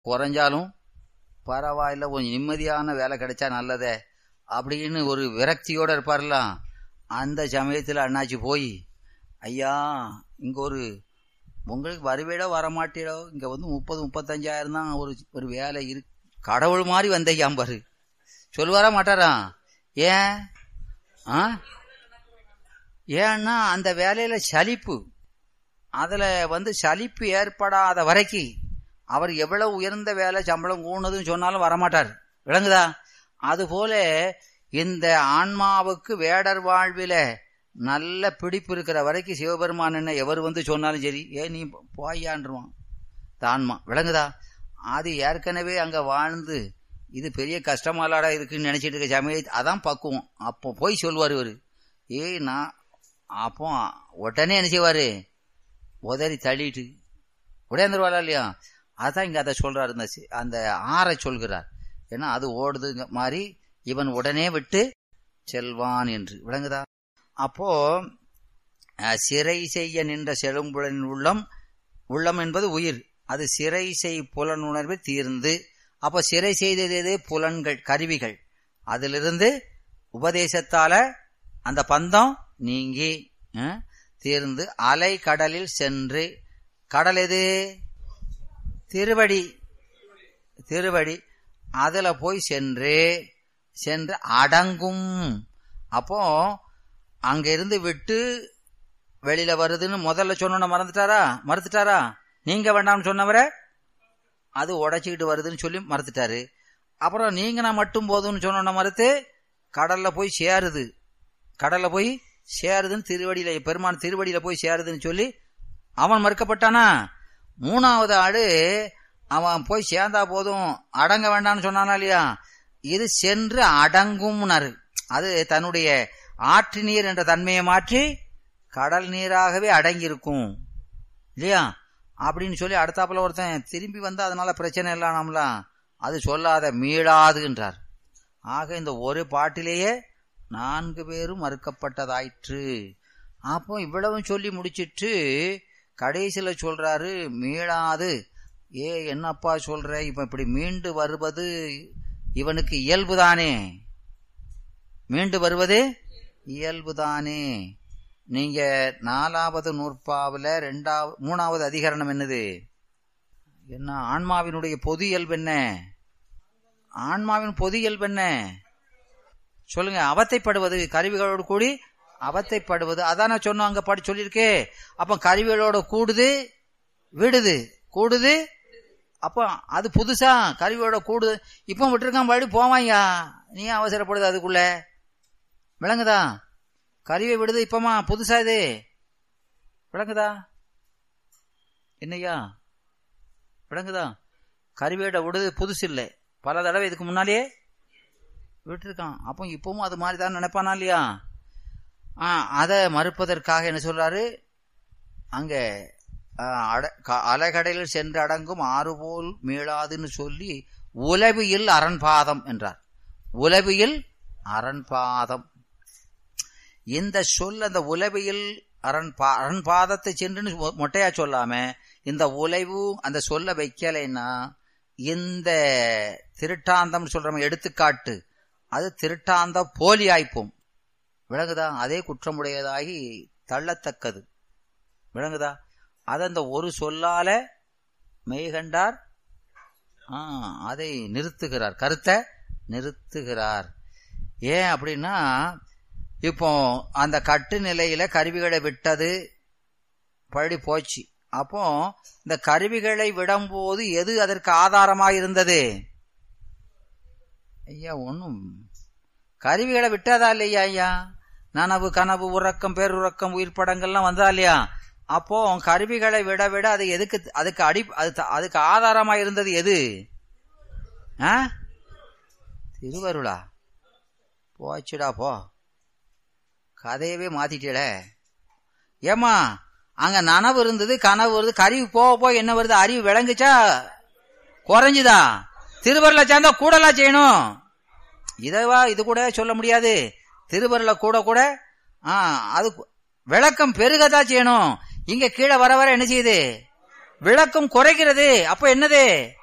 குறைஞ்சாலும் பரவாயில்ல கொஞ்சம் நிம்மதியான வேலை கிடைச்சா நல்லதே அப்படின்னு ஒரு விரக்தியோட இருப்பார்லாம் அந்த சமயத்தில் அண்ணாச்சி போய் ஐயா இங்க ஒரு உங்களுக்கு வருவேடோ வரமாட்டேடோ இங்க வந்து முப்பது முப்பத்தஞ்சாயிரம் தான் ஒரு ஒரு வேலை இரு கடவுள் மாதிரி வந்தையாம் பாரு சொல்லுவாரா மாட்டாரா ஏன் ஆ ஏன்னா அந்த வேலையில சலிப்பு அதுல வந்து சலிப்பு ஏற்படாத வரைக்கும் அவர் எவ்வளவு உயர்ந்த வேலை சம்பளம் கூணதுன்னு சொன்னாலும் வரமாட்டார் விளங்குதா அதுபோல இந்த ஆன்மாவுக்கு வேடர் வாழ்வில நல்ல பிடிப்பு இருக்கிற வரைக்கும் சிவபெருமான் என்ன எவர் வந்து சொன்னாலும் சரி ஏ நீ போயான்றுவான் தான்மா விளங்குதா அது ஏற்கனவே அங்க வாழ்ந்து இது பெரிய கஷ்டமாலாடா இருக்குன்னு நினைச்சிட்டு இருக்க சமயம் அதான் பக்குவம் அப்போ போய் சொல்லுவார் இவரு ஏய் நான் அப்போ உடனே என்ன செய்வாரு உதறி தள்ளிட்டு உடையாந்துருவாளா இல்லையா அதான் இங்க அதை சொல்றாரு இந்த சி- அந்த ஆறை சொல்கிறார் ஏன்னா அது ஓடுதுங்க மாதிரி இவன் உடனே விட்டு செல்வான் என்று விளங்குதா அப்போ அஹ், சிறை செய்ய நின்ற செழும்புலனின் உள்ளம் உள்ளம் என்பது உயிர் அது சிறை செய் புலன் உணர்வு தீர்ந்து அப்ப சிறை செய்தது எது புலன்கள் கருவிகள் அதிலிருந்து உபதேசத்தால அந்த பந்தம் நீங்கி அஹ், தீர்ந்து அலை கடலில் சென்று கடல் எது திருவடி திருவடி அதுல போய் சென்று சென்று அடங்கும் அப்போ அங்க இருந்து விட்டு வெளியில வருதுன்னு முதல்ல சொன்ன மறந்துட்டாரா மறுத்துட்டாரா நீங்க வேண்டாம்னு சொன்னவரை அது உடைச்சிக்கிட்டு வருதுன்னு சொல்லி மறுத்துட்டாரு அப்புறம் நீங்க நான் மட்டும் போதும்னு சொன்ன மறுத்து கடல்ல போய் சேருது கடல்ல போய் சேருதுன்னு திருவடியில பெருமான் திருவடியில போய் சேருதுன்னு சொல்லி அவன் மறுக்கப்பட்டானா மூணாவது ஆடு அவன் போய் சேர்ந்தா போதும் அடங்க வேண்டாம்னு சொன்னானா இல்லையா இது சென்று அடங்கும்னாரு அது தன்னுடைய ஆற்று நீர் என்ற தன்மையை மாற்றி கடல் நீராகவே அடங்கியிருக்கும் இல்லையா அப்படின்னு சொல்லி அடுத்தாப்புல ஒருத்தன் திரும்பி வந்தா அதனால பிரச்சனை இல்லாமலாம் அது சொல்லாத மீளாதுன்றார் ஆக இந்த ஒரு பாட்டிலேயே நான்கு பேரும் மறுக்கப்பட்டதாயிற்று அப்போ இவ்வளவும் சொல்லி முடிச்சிட்டு கடைசியில சொல்றாரு மீளாது ஏ என்னப்பா சொல்ற இப்ப இப்படி மீண்டு வருவது இவனுக்கு இயல்புதானே மீண்டு வருவது இயல்புதானே நீங்க நாலாவது நூற்பாவுல ரெண்டாவது மூணாவது அதிகரணம் என்னது என்ன ஆன்மாவினுடைய பொது இயல்பு என்ன ஆன்மாவின் பொது இயல்பு என்ன சொல்லுங்க அவத்தைப்படுவது கருவிகளோடு கூடி அவத்தைப்படுவது அதான சொன்னோம் அங்க படி சொல்லியிருக்கே அப்ப கருவிகளோட கூடுது விடுது கூடுது அப்போ அது புதுசா கருவியோட கூடுது இப்போ விட்டுருக்கான் படி போவாய்யா நீ அவசரப்படுது அதுக்குள்ள விளங்குதா கருவியை விடுது இப்பமா புதுசா இது விளங்குதா என்னய்யா விளங்குதா கருவியோட விடுது புதுசு இல்லை பல தடவை இதுக்கு முன்னாலேயே விட்டுருக்கான் அப்போ இப்பவும் அது மாதிரி தான் நினைப்பானா இல்லையா ஆ அதை மறுப்பதற்காக என்ன சொல்றாரு அங்க ஆ, அட- க- அலைகடலில் சென்று அடங்கும் ஆறுபோல் மீளாதுன்னு சொல்லி உலவியில் அரண்பாதம் என்றார் உலவியில் அரண்பாதம் இந்த சொல் அந்த உலவியில் அரண்பா அரண்பாதத்தை சென்றுன்னு மொ- மொட்டையா சொல்லாம இந்த உலைவு அந்த சொல்ல வைக்கலைன்னா இந்த திருட்டாந்தம் சொல்றோம் எடுத்துக்காட்டு அது திருட்டாந்த போலி ஆய்ப்போம் விளங்குதா அதே குற்றமுடையதாகி தள்ளத்தக்கது விளங்குதா அது அந்த ஒரு சொல்லால மெய்கண்டார் ஆ, அதை நிறுத்துகிறார் கருத்தை நிறுத்துகிறார் ஏன் அப்படின்னா இப்போ அந்த கட்டு நிலையில கருவிகளை விட்டது பழி போச்சு அப்போ இந்த கருவிகளை விடும்போது எது அதற்கு ஆதாரமாக இருந்தது ஐயா ஒன்றும் கருவிகளை விட்டதா இல்லையா ஐயா நனவு கனவு உறக்கம் பேருறக்கம் உயிர் படங்கள்லாம் வந்ததா இல்லையா அப்போ கருவிகளை விட விட அது எதுக்கு அதுக்கு அடி அது த- அதுக்கு ஆதாரமா இருந்தது எது ஆ திருவருளா போச்சுடா போ கதையவே மாத்திட்டே ஏமா அங்க நனவு இருந்தது கனவு வருது கருவி போக போக என்ன வருது அறிவு விளங்குச்சா குறைஞ்சுதா திருவருளை சேர்ந்தா கூடலாம் செய்யணும் இதவா இது கூட சொல்ல முடியாது திருவருளை கூட கூட ஆ அது கு- விளக்கம் பெருகதான் செய்யணும் இங்க கீழே வர வர என்ன செய்யுது விளக்கம் குறைகிறது அப்ப என்னது